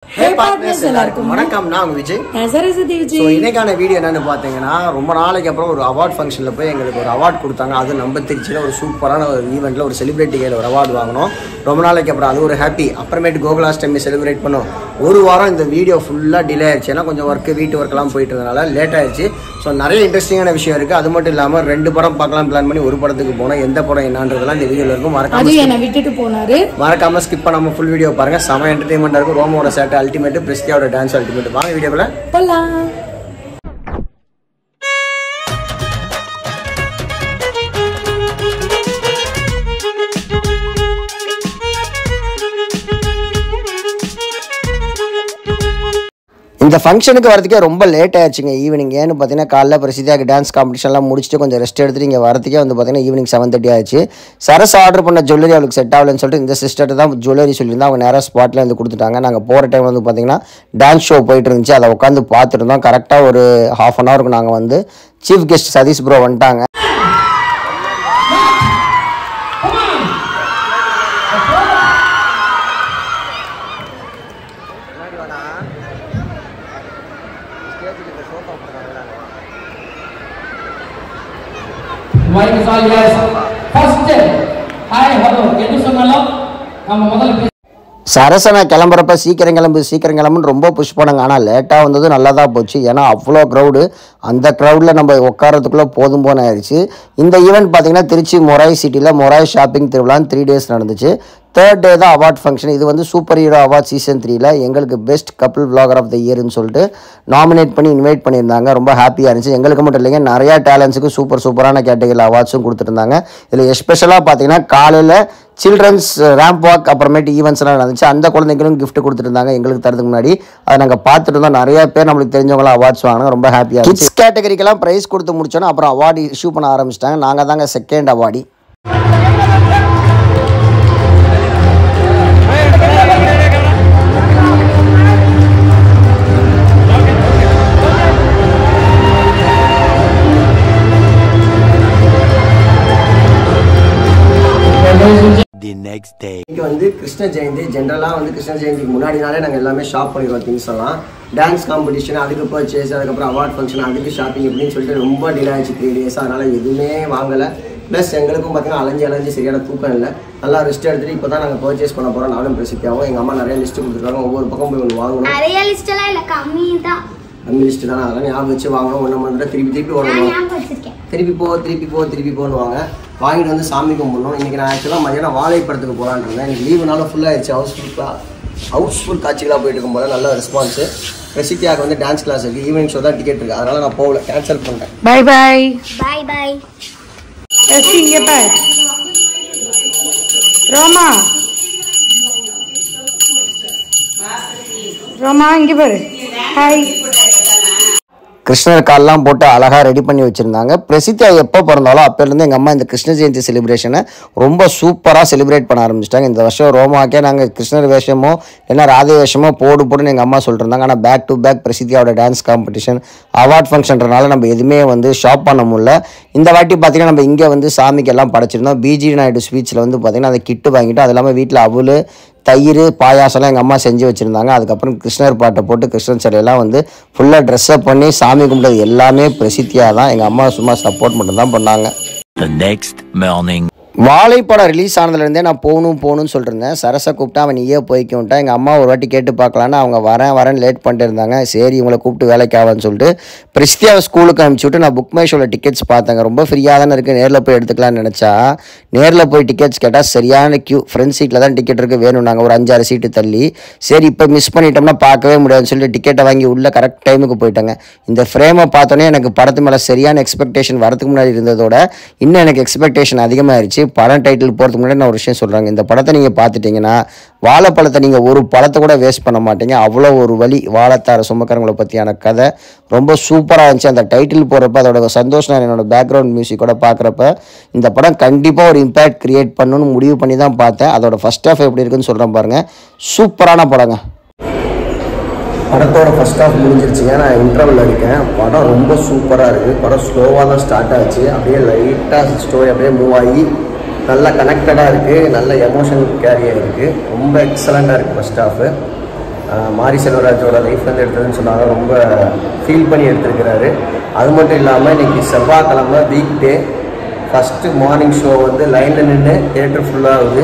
ஹே partners எல்லாருக்கும் வணக்கம் நான் உங்க விஜய் நான் சரஸ்வதி ஸோ விஜய் இன்னைக்கான வீடியோ என்னன்னு பார்த்தீங்கன்னா ரொம்ப நாளைக்கு அப்புறம் ஒரு அவார்ட் ஃபங்க்ஷனில் போய் எங்களுக்கு ஒரு அவார்ட் கொடுத்தாங்க அது நம்ம திருச்சியில் ஒரு சூப்பரான ஒரு ஈவெண்ட்டில் ஒரு செலிபிரிட்டி கையில் ஒரு அவார்டு வாங்கினோம் ரொம்ப நாளைக்கு அப்புறம் அது ஒரு ஹாப்பி அப்புறமேட்டு கோகுலாஷ்டமி செலிப்ரேட் பண்ணோம் ஒரு வாரம் இந்த வீடியோ ஃபுல்லாக டிலே ஆயிடுச்சு ஏன்னா கொஞ்சம் ஒர்க்கு வீட்டு ஒர்க்கெல்லாம் போயிட்டு இருந்தனால லேட் ஆயிடுச்சு ஸோ நிறைய இன்ட்ரெஸ்டிங்கான விஷயம் இருக்குது அது மட்டும் இல்லாமல் ரெண்டு படம் பார்க்கலாம் பிளான் பண்ணி ஒரு படத்துக்கு போனோம் எந்த படம் என்னன்றதெல்லாம் இந்த வீடியோவில் இருக்கும் மறக்காம அதுவும் என்னை விட்டுட்டு போனாரு மறக்காம ஸ்கிப் பண்ணாம ஃபுல் வீடியோ பாருங்க செம என்டர்டைன்மெண்ட் இருக்கும் ரோமோட சேட்டை அல்டிமேட் பிரிஸ்டியாவோட டான்ஸ் அல்டிமேட் வாங்க வீடியோவில் போலாம் இந்த ஃபங்க்ஷனுக்கு வரதுக்கே ரொம்ப லேட் ஆயிடுச்சுங்க ஈவினிங் ஏன்னு பார்த்தீங்கன்னா காலைல பிரசித்தியாக டான்ஸ் காம்படிஷன்லாம் முடிச்சுட்டு கொஞ்சம் ரெஸ்ட் எடுத்துட்டு இங்கே வரதுக்கே வந்து பார்த்தீங்கன்னா ஈவினிங் செவன் தேர்ட்டி ஆயிடுச்சு சரஸ் ஆர்டர் பண்ண ஜுவல்லரி அவளுக்கு செட் ஆகலன்னு சொல்லிட்டு இந்த சிஸ்டர் தான் ஜுவல்லரி சொல்லியிருந்தா அவங்க நேராக ஸ்பாட்டில் வந்து கொடுத்துட்டாங்க நாங்கள் போகிற டைம் வந்து பார்த்தீங்கன்னா டான்ஸ் ஷோ போயிட்டு இருந்துச்சு அதை உட்காந்து பார்த்துட்டு இருந்தோம் கரெக்டாக ஒரு ஹாஃப் அன் ஹவருக்கு நாங்கள் வந்து சீஃப் கெஸ்ட் சதீஷ் ப்ரோ வந்துட்டாங்க Mic is all yours. First, hi, hello. எது சொன்னாலும் நம்ம முதல்ல பேச சரசனை கிளம்புறப்ப சீக்கிரம் கிளம்பு சீக்கிரம் கிளம்புன்னு ரொம்ப புஷ் பண்ணாங்க ஆனால் லேட்டாக வந்தது நல்லா தான் போச்சு ஏன்னா அவ்வளோ க்ரௌடு அந்த க்ரௌடில் நம்ம உட்காரத்துக்குள்ளே போதும் போன ஆயிடுச்சு இந்த ஈவெண்ட் பார்த்தீங்கன்னா திருச்சி மொராய் சிட்டியில் மொராய் ஷாப்பிங் திருவிழான்னு த்ரீ டேஸ் நடந்துச்சு தேர்ட் டே தான் அவார்ட் ஃபங்க்ஷன் இது வந்து சூப்பர் ஹீரோ அவார்ட் சீசன் த்ரீல எங்களுக்கு best couple vlogger of the இயர்னு சொல்லிட்டு நாமினேட் பண்ணி இன்வைட் பண்ணியிருந்தாங்க ரொம்ப ஹாப்பியாக இருந்துச்சு எங்களுக்கு மட்டும் இல்லைங்க நிறையா டேலண்ட்ஸுக்கு சூப்பர் சூப்பரான கேட்டகரியில் அவார்ட்ஸும் கொடுத்துருந்தாங்க இதில் எஸ்பெஷலாக பார்த்தீங்கன்னா காலையில் சில்ட்ரன்ஸ் ரேம்ப் வாக் அப்புறமேட்டு ஈவெண்ட்ஸ்லாம் நடந்துச்சு அந்த குழந்தைங்களும் gift கொடுத்துருந்தாங்க எங்களுக்கு தரதுக்கு முன்னாடி அதை நாங்கள் பார்த்துட்டு இருந்தோம் நிறைய பேர் நம்மளுக்கு தெரிஞ்சவங்களாம் அவார்ட்ஸ் வாங்கினாங்க ரொம்ப ஹாப்பியாக கிட்ஸ் கேட்டகரிக்கெல்லாம் ப்ரைஸ் கொடுத்து முடிச்சோன்னா அப்புறம் அவார்டு இஷ்யூ பண்ண ஆரம்பிச்சிட்டாங்க நாங்கள் தாங்க செகண்ட் அவார்டி the next day. இன்னைக்கு வந்து கிருஷ்ண ஜெயந்தி ஜென்ரலாக வந்து கிருஷ்ண ஜெயந்திக்கு முன்னாடி நாளே நாங்கள் எல்லாமே ஷாப் பண்ணிடுவோம் திங்ஸ் எல்லாம் டான்ஸ் காம்படிஷன் அதுக்கு பர்ச்சேஸ் அதுக்கப்புறம் அவார்ட் ஃபங்க்ஷன் அதுக்கு ஷாப்பிங் இப்படின்னு சொல்லிட்டு ரொம்ப டிலே ஆச்சு த்ரீ டேஸ் அதனால் எதுவுமே வாங்கலை ப்ளஸ் எங்களுக்கும் பார்த்தீங்கன்னா அலைஞ்சு அலைஞ்சு சரியான தூக்கம் இல்லை நல்லா ரெஸ்ட் எடுத்துட்டு இப்போ தான் நாங்கள் பர்ச்சேஸ் பண்ண போகிறோம் நானும் பிரசித்தியாகவும் எங்கள் அம்மா நிறைய லிஸ்ட் கொடுத்துருக்காங்க ஒவ்வொரு பக்கம் போய் ஒன்று வாங்கணும் நிறைய லிஸ்ட் எல்லாம் இல்ல கம்மி தான் அந்த லிஸ்ட் தான் அதெல்லாம் ஞாபகம் வச்சு வாங்கணும் ஒன்று மட்டும் திருப்பி திருப்பி நான் ஓடணும் ஞாபகம் வச்சிருக்கேன் திருப்பி போ திருப்பி போ திருப்பி போன்னுவாங்க வாங்கிட்டு வந்து சாமி கும்பிடணும் இன்றைக்கி நான் ஆக்சுவலாக மதியானம் வாழைப்படத்துக்கு போகலான்னு இருந்தேன் இன்னைக்கு லீவுனால ஃபுல்லாக ஆயிடுச்சு ஹவுஸ்ஃபுல்லாக ஹவுஸ்ஃபுல் காட்சிகளாக போயிட்டு இருக்கும் போல நல்ல ரெஸ்பான்ஸு ரெசித்தியாக வந்து டான்ஸ் கிளாஸ் இருக்குது ஈவினிங் ஷோ தான் டிக்கெட் இருக்குது அதனால் நான் போகல கேன்சல் பண்ணிட்டேன் பாய் பாய் பாய் பாய் இங்க பார் ரோமா ரோமா இங்க பாரு ஹாய் கிருஷ்ணர் கால்லாம் போட்டு அழகாக ரெடி பண்ணி வச்சுருந்தாங்க பிரசித்தியா எப்போ பிறந்தாலும் அப்போலேருந்து எங்கள் அம்மா இந்த கிருஷ்ண ஜெயந்தி செலிப்ரேஷனை ரொம்ப சூப்பராக செலிப்ரேட் பண்ண ஆரம்பிச்சிட்டாங்க இந்த வருஷம் ரோமாக்கே நாங்கள் கிருஷ்ணர் வேஷமோ இல்லைன்னா ராதே வேஷமோ போடு போடுன்னு எங்கள் அம்மா சொல்லிட்டு இருந்தாங்க ஆனால் பேக் டு பேக் பிரசித்தியாவோட டான்ஸ் காம்படிஷன் அவார்ட் ஃபங்க்ஷன்றனால நம்ம எதுவுமே வந்து ஷாப் பண்ண முடியல இந்த வாட்டி பார்த்தீங்கன்னா நம்ம இங்கே வந்து சாமிக்கு எல்லாம் படைச்சிருந்தோம் பிஜி நாயுடு ஸ்வீட்ஸில் வந்து பார்த்தீங்கன்னா அதை கிட்டு வாங்கிட்டு அது இல்லாமல் வீட்டில் அவள் தயிர் பாயாசம்லாம் எங்கள் அம்மா செஞ்சு வச்சுருந்தாங்க அதுக்கப்புறம் கிருஷ்ணர் பாட்டை போட்டு கிருஷ்ணர் சிலையெல்லாம் வந்து ஃபுல்லாக ட்ரெஸ்அப் பண்ணி சாமி கும்பிட்டது எல்லாமே பிரசித்தியாக தான் எங்கள் அம்மா சும்மா சப்போர்ட் மட்டும் தான் பண்ணாங்க The next morning. வாழைப்படம் ரிலீஸ் ஆனதுலேருந்தே நான் போகணும் போகணும்னு சொல்லிருந்தேன் சரசை கூப்பிட்டா அவன் நீயே போய்க்கிட்டா எங்கள் அம்மா ஒரு வாட்டி கேட்டு பார்க்கலான்னு அவங்க வரேன் வரேன் லேட் பண்ணிட்டு இருந்தாங்க சரி இவங்களை கூப்பிட்டு வேலைக்கு ஆவான்னு சொல்லிட்டு பிரிஸ்டியாவை ஸ்கூலுக்கு அனுப்பிச்சி விட்டு நான் புக் மை ஷோவில் டிக்கெட்ஸ் பார்த்தேங்க ரொம்ப ஃப்ரீயாக தானே இருக்குது நேரில் போய் எடுத்துக்கலாம்னு நினச்சா நேரில் போய் டிக்கெட்ஸ் கேட்டால் சரியான கியூ ஃப்ரண்ட் சீட்டில் தான் டிக்கெட் இருக்குது வேணும் நாங்கள் ஒரு அஞ்சாறு சீட்டு தள்ளி சரி இப்போ மிஸ் பண்ணிட்டோம்னா பார்க்கவே முடியாதுன்னு சொல்லிட்டு டிக்கெட்டை வாங்கி உள்ளே கரெக்ட் டைமுக்கு போயிட்டாங்க இந்த ஃப்ரேமை பார்த்தோன்னே எனக்கு படத்து மேலே சரியான எக்ஸ்பெக்டேஷன் வரதுக்கு முன்னாடி இருந்ததோட இன்னும் எனக்கு எக்ஸ்பெக்டேஷன் அதிகமாகிருச்சு படம் டைட்டில் போகிறதுக்கு முன்னாடி நான் ஒரு விஷயம் சொல்கிறாங்க இந்த படத்தை நீங்கள் பார்த்துட்டிங்கன்னா வாழைப்பழத்தை நீங்கள் ஒரு பழத்தை கூட வேஸ்ட் பண்ண மாட்டீங்க அவ்வளோ ஒரு வழி வாழைத்தார சுமக்கிறவங்களை பற்றியான கதை ரொம்ப சூப்பராக இருந்துச்சு அந்த டைட்டில் போடுறப்ப அதோட சந்தோஷம் நான் என்னோட பேக்ரவுண்ட் மியூசிக்கோட பார்க்குறப்ப இந்த படம் கண்டிப்பாக ஒரு இம்பேக்ட் கிரியேட் பண்ணணும்னு முடிவு பண்ணி தான் பார்த்தேன் அதோட ஃபஸ்ட் ஹாஃப் எப்படி இருக்குன்னு சொல்கிறேன் பாருங்கள் சூப்பரான படங்க படத்தோட ஃபர்ஸ்ட் ஹாஃப் முடிஞ்சிருச்சுங்க நான் இன்டர்வலில் இருக்கேன் படம் ரொம்ப சூப்பராக இருக்குது படம் ஸ்லோவாக தான் ஸ்டார்ட் ஆச்சு அப்படியே லைட்டாக ஸ்டோரி அப்படியே மூவ் ஆகி நல்லா கனெக்டடாக இருக்குது நல்ல எமோஷன் கேரி ஆகிருக்கு ரொம்ப எக்ஸலண்ட்டாக இருக்குது ஃபர்ஸ்ட் ஹாஃபு ஆஹ் மாரி செல்வராஜோட லைஃப்லேருந்து எடுத்ததுன்னு சொன்னாங்க ரொம்ப ஃபீல் பண்ணி எடுத்திருக்கிறாரு அது மட்டும் இல்லாமல் இன்னைக்கு செவ்வாய்க்கிழமை week day first morning show வந்து லைனில் நின்று தேட்டர் ஃபுல்லாகுது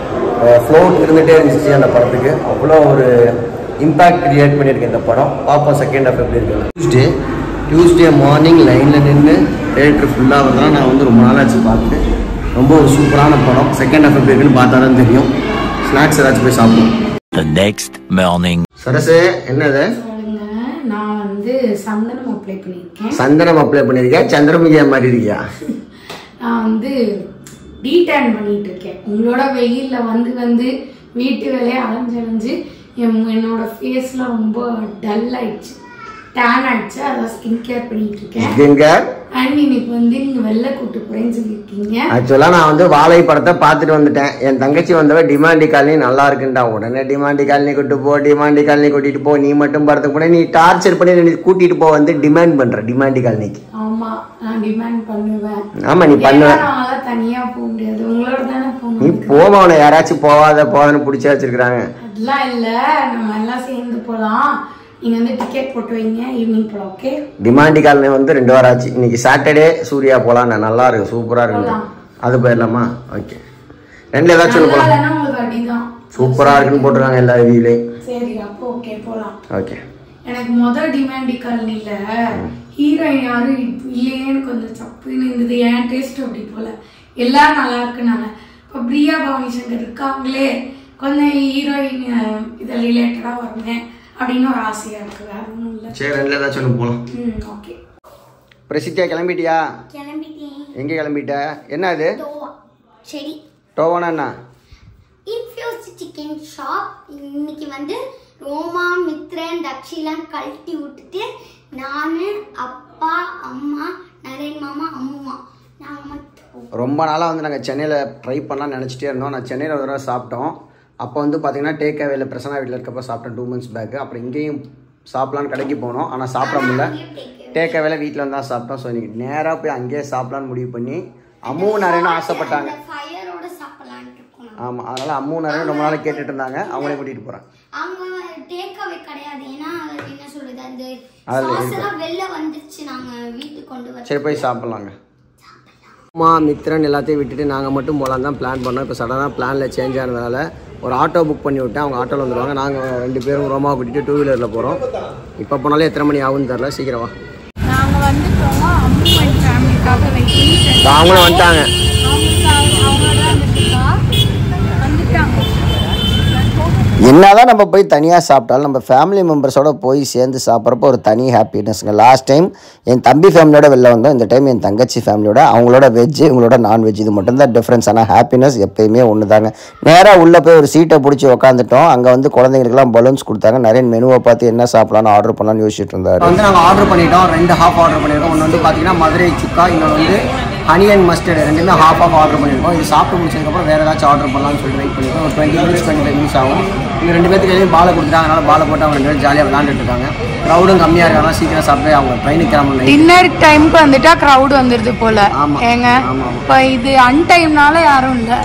ஃப்ளோட் இருந்துகிட்டே இருந்துச்சு அந்த படத்துக்கு அவ்வளோ ஒரு இம்பேக்ட் கிரியேட் பண்ணியிருக்கு இந்த படம் பார்ப்போம் செகண்ட் ஹாஃப் எப்படி இருக்கு டியூஸ்டே டியூஸ்டே மார்னிங் லைனில் நின்று தேட்டர் ஃபுல்லாக வரலாம் நான் வந்து ரொம்ப நாள் ஆச்சு பார்த்து ரொம்ப ஒரு சூப்பரான படம் செகண்ட் ஹாஃப் எப்படி இருக்குன்னு பார்த்தா தான் தெரியும் ஸ்நாக்ஸ் ஏதாச்சும் போய் சாப்பிடுவோம் The next morning. சரசு என்னது சொல்லுங்க நான் வந்து சந்தனம் அப்ளை பண்ணியிருக்கேன் சந்தனம் அப்ளை பண்ணியிருக்கியா சந்திரமுகியா மாதிரி இருக்கியா நான் வந்து டீடேன் பண்ணிட்டு இருக்கேன் உங்களோட வெயில்ல வந்து வந்து வீட்டு வேலையை அலைஞ்சு அலைஞ்சு என் என்னோட ஃபேஸ்ல ரொம்ப டல் ஆயிடுச்சு டேன் ஆயிடுச்சு அதான் ஸ்கின் கேர் பண்ணிட்டு இருக்கேன் எங்க அண்ட் இன்னைக்கு வந்து நீங்க வெளில கூட்டு போறேன்னு சொல்லியிருக்கீங்க ஆக்சுவலாக நான் வந்து வாழை படத்தை பார்த்துட்டு வந்துட்டேன் என் தங்கச்சி வந்தவ டிமாண்டி காலனி நல்லா இருக்குன்டா உடனே டிமாண்டி காலனி கூட்டு போ டிமாண்டி காலனி கூட்டிட்டு போ நீ மட்டும் படத்துக்கு போன நீ டார்ச்சர் பண்ணி நீ கூட்டிட்டு போ வந்து டிமாண்ட் பண்ற டிமாண்டி காலனிக்கு ஆமா நான் டிமாண்ட் பண்ணுவேன் ஆமா நீ ஏன்னா பண்ணுவ நான்லாம் தனியா போக முடியாது உங்களோட தானே நீ போகணும் போவ உன யாராச்சும் போவாத போவாதன்னு பிடிச்சி வச்சிருக்காங்க அதெல்லாம் இல்ல நம்ம எல்லாம் சேர்ந்து போலாம் நீங்க வந்து டிக்கெட் போட்டு வைங்க ஈவினிங் போலாம் ஓகே டிமாண்டி காலனி வந்து ரெண்டு வாரம் ஆச்சு இன்னைக்கு சாட்டர்டே சூர்யா போலாம் நல்லா இருக்கு சூப்பரா இருக்கு போலாம். அது போயிடலாமா ஓகே ரெண்டுல ஏதாச்சும் ஒன்று நல்லா போலாம் இல்லைன்னா உங்களுக்கு அடிதான் சூப்பரா இருக்குன்னு போட்டிருக்காங்க எல்லா ரிவியூலையும் சரி அப்போ ஓகே போலாம் ஓகே எனக்கு முதல் டிமாண்டி காலனில ஹீரோயின் யாரும் இல்லையேன்னு கொஞ்சம் சப்புன்னு இருந்தது என் டேஸ்ட் அப்படி போல எல்லாரும் நல்லா இருக்குனால இப்போ பிரியா பவானி சங்கர் இருக்காங்களே கொஞ்சம் ஹீரோயின் இதில் ரிலேட்டடாக வருவேன் அப்படின்னு ஒரு ஆசையா இருக்கு வேற ஒன்றும் இல்லை சரி ரெண்டுல ஏதாச்சும் ஒன்று போலாம் ம் ஓகே பிரசித்தியா கிளம்பிட்டியா கிளம்பிட்டேன் எங்க கிளம்பிட்ட என்ன அது தோவா சரி டோவனா என்ன இன்ஃபியூஸ்ட் சிக்கன் ஷாப் இன்னைக்கு வந்து ரோமா மித்ரன் தக்ஷிலாம் கழட்டி விட்டுட்டு நான் அப்பா அம்மா நரேன் மாமா அம்மா நான் மட்டும் ரொம்ப நாளாக வந்து நாங்கள் சென்னையில் ட்ரை பண்ணலாம்னு நினச்சிட்டே இருந்தோம் நான் சென்னையில் ஒரு தடவை சாப்பிட்டோம் அப்போ வந்து பார்த்தீங்கன்னா டேக் அவேல பிரசனா வீட்டில் இருக்கப்போ சாப்பிட்டேன் டூ மந்த்ஸ் பேக்கு அப்புறம் இங்கேயும் சாப்பிட்லான்னு கடைக்கு போனோம் ஆனால் சாப்பிட முடியல டேக் அவேல வீட்டில் வந்து தான் சாப்பிட்டோம் ஸோ இன்னைக்கு நேராக போய் அங்கேயே சாப்பிட்லான்னு முடிவு பண்ணி அம்முவும் நிறையனும் ஆசைப்பட்டாங்க ஃபயரோட சாப்பிடலான்ட்டு இருக்கோம் நாங்க. ஆமாம் அதனால் அம்முவும் நிறைய ரொம்ப நாள் கேட்டுட்டு இருந்தாங்க அவங்களே கூட்டிகிட்டு போகிறேன் அவங்க டேக் அவே கிடையாது ஏன்னா அது என்ன சொல்றது அந்த அதுல சாஸ் எல்லாம் வெளில வந்துருச்சு நாங்க வீட்டுக்கு கொண்டு வர சரி போய் சாப்பிட்லாங்க அம்மா மித்ரன் எல்லாத்தையும் விட்டுட்டு நாங்கள் மட்டும் போகலான்னு தான் பிளான் பண்ணோம் இப்போ சடனாக பிளானில் சேஞ்ச் ஆனதுனால ஒரு ஆட்டோ புக் பண்ணி விட்டேன் அவங்க ஆட்டோவில் வந்துடுவாங்க நாங்கள் ரெண்டு பேரும் ரோமாவை கூட்டிகிட்டு டூ வீலரில் போகிறோம் இப்போ போனாலும் எத்தனை மணி ஆகும்னு தெரில சீக்கிரம் வா நாங்க வந்துட்டோம் அம்மு அண்ட் ஃபேமிலிக்காக வெயிட்டிங் அவங்களும் வந்துட்டாங்க அவங்களுக்கு அவங்களோட வந்துட்டுருக்கா வந்துட்டாங்க என்னதான் நம்ம போய் தனியாக சாப்பிட்டாலும் நம்ம ஃபேமிலி மெம்பர்ஸோட போய் சேர்ந்து சாப்பிட்றப்போ ஒரு தனி ஹாப்பினஸ்ங்க லாஸ்ட் டைம் என் தம்பி ஃபேமிலியோட வெளில வந்தோம் இந்த டைம் என் தங்கச்சி ஃபேமிலியோட அவங்களோட வெஜ்ஜு இவங்களோட நான்வெஜ் இது மட்டும்தான் டிஃப்ரென்ஸ் ஆனால் ஹாப்பினஸ் எப்பயுமே ஒன்று தாங்க நேராக உள்ளே போய் ஒரு சீட்டை பிடிச்சி உட்காந்துட்டோம் அங்கே வந்து குழந்தைங்களுக்குலாம் பலூன்ஸ் கொடுத்தாங்க நிறைய மெனுவை பார்த்து என்ன சாப்பிடலாம்னு ஆர்டர் பண்ணலாம்னு யோசிச்சுட்டு இருந்தார் வந்து நாங்கள் ஆர்டர் பண்ணிட்டோம் ரெண்டு ஹாஃப் ஆர்டர் பண்ணியிருக்கோம் ஒன்று வந்து பார்த்தீங்கன்னா மதுரை சுக்கா இன்னொன்று வந்து ஹனி அண்ட் மஸ்டர்ட் ரெண்டுமே ஹாஃப் ஆஃப் ஆர்டர் பண்ணியிருக்கோம் இது சாப்பிட்டு முடிச்சதுக்கப்புறம் வேறு ஏதாச்சும் ஆர்டர் பண்ணலாம்னு சொல்லிட்டு வெயிட் பண்ணியிருக்கோம் ஒரு twenty minutes twenty five minutes ஆகும் இங்கே ரெண்டு பேருக்கு கையிலையும் பாலை கொடுத்துட்டாங்க அதனால பாலை போட்டு அவங்க ரெண்டு பேரும் ஜாலியாக விளாண்டுட்டு இருக்காங்க க்ரௌடும் கம்மியாக இருக்காங்க சீக்கிரம் சாப்பிட்டு அவங்க ட்ரெயினுக்கு கிளம்பணும் டின்னர் டைம்க்கு வந்துட்டா crowd வந்துருது போல ஆமா. ஏங்க ஆமா, ஆமா. இப்போ இது அன்டைம்னால யாரும் இல்ல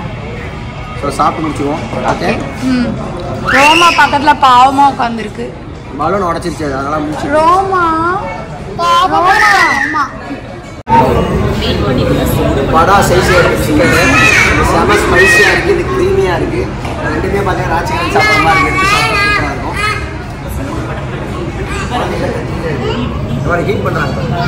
ஸோ சாப்பிட்டு முடிச்சுக்குவோம் ஓகே ம் ரோமா பக்கத்துல பாவமா உட்காந்துருக்கு பலூன் உடச்சிருச்சு அதனால முடிச்சு ரோமா ரோமா வடா சைஸ் சிக்கனு செம ஸ்பைசியாக இருக்குது இது க்ரீமியாக இருக்குது ரெண்டுமே பார்த்தீங்கன்னா ராஜ்கிரண் சாப்பிட்ற மாதிரி இருக்குது சூப்பராக இருக்கும் ஹீட் பண்ணுறாங்க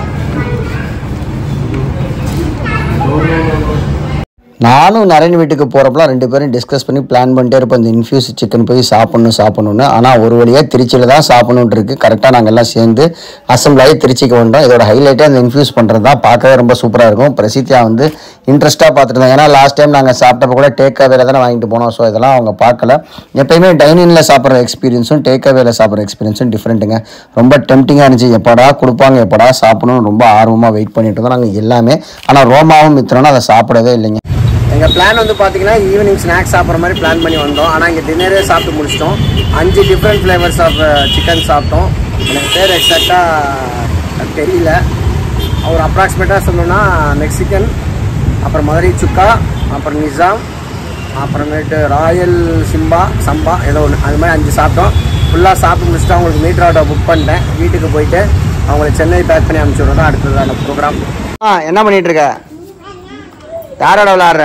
நானும் நரேன் வீட்டுக்கு போகிறப்பலாம் ரெண்டு பேரும் டிஸ்கஸ் பண்ணி பிளான் பண்ணிட்டே இருப்போம் இந்த இன்ஃபியூஸ் சிக்கன் போய் சாப்பிட்ணும் சாப்பிட்ணுன்னு ஆனால் ஒரு வழியாக திருச்சியில் தான் சாப்பிட்ணுன்ட்டு இருக்கு கரெக்டாக நாங்கள் எல்லாம் சேர்ந்து அசம்பிள் ஆகி திருச்சிக்கு வந்தோம் இதோட ஹைலைட்டே அந்த இன்ஃபியூஸ் பண்ணுறது தான் பார்க்கவே ரொம்ப சூப்பராக இருக்கும் பிரசித்தியா வந்து இன்ட்ரெஸ்ட்டாக பார்த்துட்டு இருந்தாங்க ஏன்னா லாஸ்ட் டைம் நாங்கள் சாப்பிட்டப்ப கூட டேக் அவேல தானே வாங்கிட்டு போனோம் ஸோ இதெல்லாம் அவங்க பார்க்கல எப்பயுமே டைனிங்கில் சாப்பிட்ற எக்ஸ்பீரியன்ஸும் டேக் அவேல சாப்பிட்ற எக்ஸ்பீரியன்ஸும் டிஃப்ரெண்ட்டுங்க ரொம்ப டெம்டிங்காக இருந்துச்சு எப்படா கொடுப்பாங்க எப்படா சாப்பிடணும்னு ரொம்ப ஆர்வமாக வெயிட் பண்ணிட்டு இருந்தோம் நாங்கள் எல்லாமே ஆனால் ரோமாவும் மித்திரனும் அதை சாப்பிடவே இல்லைங்க எங்கள் பிளான் வந்து பார்த்தீங்கன்னா ஈவினிங் ஸ்நாக்ஸ் சாப்பிட்ற மாதிரி பிளான் பண்ணி வந்தோம் ஆனால் இங்கே டின்னரே சாப்பிட்டு முடிச்சிட்டோம் அஞ்சு டிஃப்ரெண்ட் ஃப்ளேவர்ஸ் ஆஃப் சிக்கன் சாப்பிட்டோம் எனக்கு பேர் எக்ஸாக்டாக தெரியல அவர் அப்ராக்சிமேட்டாக சொல்லணும்னா மெக்சிகன் அப்புறம் மதுரை சுக்கா அப்புறம் நிசாம் அப்புறமேட்டு ராயல் சிம்பா சம்பா ஏதோ ஒன்று அது மாதிரி அஞ்சு சாப்பிட்டோம் ஃபுல்லாக சாப்பிட்டு முடிச்சுட்டு அவங்களுக்கு மீட்டர் ஆட்டோ புக் பண்ணிட்டேன் வீட்டுக்கு போயிட்டு அவங்களை சென்னை பேக் பண்ணி அனுப்பிச்சி விட்றோம் அடுத்ததான ப்ரோக்ராம் ஆ என்ன பண்ணிட்டு இருக்க யாரோட விளாட்ற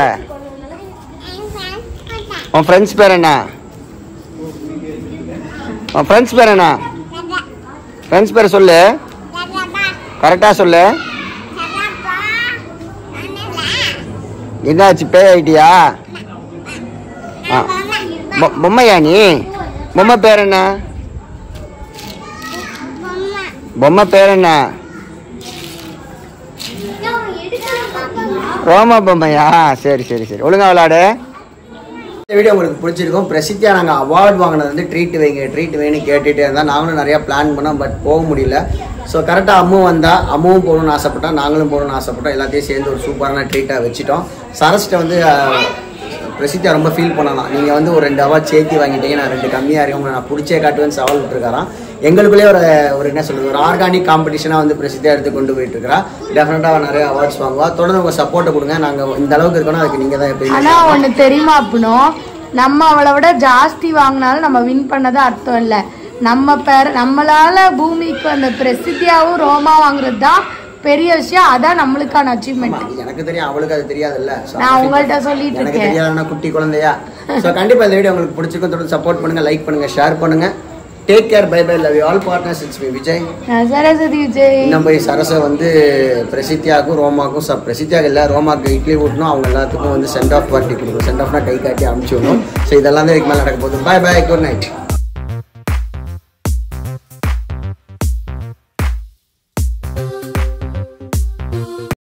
உன் ஃப்ரெண்ட்ஸ் பேர் என்ன உன் ஃப்ரெண்ட்ஸ் பேர் என்ன ஃப்ரெண்ட்ஸ் பேர் சொல்லு கரெக்டாக சொல்லு என்னாச்சு பேய் ஆயிட்டியா ஆ பொ- பொம்மையா நீ பொம்மை பேர் என்ன பொம்மை பேர் என்ன ரோமா பொம்மையா சரி சரி சரி ஒழுங்கா விளாடு இந்த வீடியோ உங்களுக்கு பிடிச்சிருக்கும் பிரசித்தியா நாங்கள் அவார்ட் வாங்கினது வந்து ட்ரீட் வைங்க ட்ரீட் வைங்கன்னு கேட்டுகிட்டே இருந்தால் நாங்களும் நிறையா பிளான் பண்ணோம் பட் போக முடியல ஸோ கரெக்டாக அம்மு வந்தா அம்முவும் போகணும்னு ஆசைப்பட்டா நாங்களும் போகணும்னு ஆசைப்பட்டோம் எல்லாத்தையும் சேர்ந்து ஒரு சூப்பரான ட்ரீட்டாக வச்சுட்டோம் சரஸ்ட்டை வந்து அஹ், பிரசித்தியா ரொம்ப ஃபீல் பண்ணலாம் நீங்கள் வந்து ஒரு ரெண்டு அவார்ட் சேர்த்து வாங்கிட்டீங்க நான் ரெண்டு கம்மியாக இருக்கேன் நான் பிடிச்சே காட்டுவேன்னு சவால் விட்டுருக்காராம் எங்களுக்குள்ளே ஒரு ஒரு என்ன சொல்றது ஒரு ஆர்கானிக் காம்படிஷனாக வந்து பிரசித்தியா எடுத்து கொண்டு போயிட்டு இருக்கிறா டெஃபினட்டாக நிறைய அவார்ட்ஸ் வாங்குவா தொடர்ந்து உங்கள் சப்போர்ட்டை கொடுங்க நாங்கள் இந்த அளவுக்கு இருக்கணும் அதுக்கு நீங்கள் தான் எப்பயுமே ஆனா ஒண்ணு தெரியுமா அப்படின்னோ நம்ம அவளை விட ஜாஸ்தி வாங்கினாலும் நம்ம வின் பண்ணது அர்த்தம் இல்ல நம்ம பேர் நம்மளால பூமிக்கு அந்த பிரசித்தியாவும் ரோமா வாங்குறது தான் பெரிய விஷயம் அதான் நம்மளுக்கான அச்சீவ்மெண்ட் எனக்கு தெரியும் அவளுக்கு அது தெரியாதுல்ல So, நான் உங்கள்ட்ட சொல்லிட்டு எனக்கு இருக்கேன் தெரியாதுன்னா குட்டி குழந்தையா ஸோ கண்டிப்பா இந்த வீடியோ உங்களுக்கு பிடிச்சிருக்கும் தொடர்ந்து சப்போர்ட் பண்ணுங்க லைக் பண்ணுங்க ஷேர் பண்ணுங்க take care bye bye love you all partners it's me Vijay நான் சரஸ்வதி விஜய் இன்னும் போய் சரசை வந்து பிரசித்தியாவுக்கும் ரோமாக்கும் ச பிரசித்தியாக இல்லை ரோமாக்கு இட்லி ஊட்டணும் அவங்க எல்லாத்துக்கும் வந்து சென்ட் ஆஃப் பார்ட்டி கொடுக்கணும் சென்ட் ஆஃப்னா கை காட்டி அனுப்பிச்சி விடணும் ஸோ இதெல்லாம் தான் இதுக்கு மேலே நடக்க போகுது பை பை குட் நைட்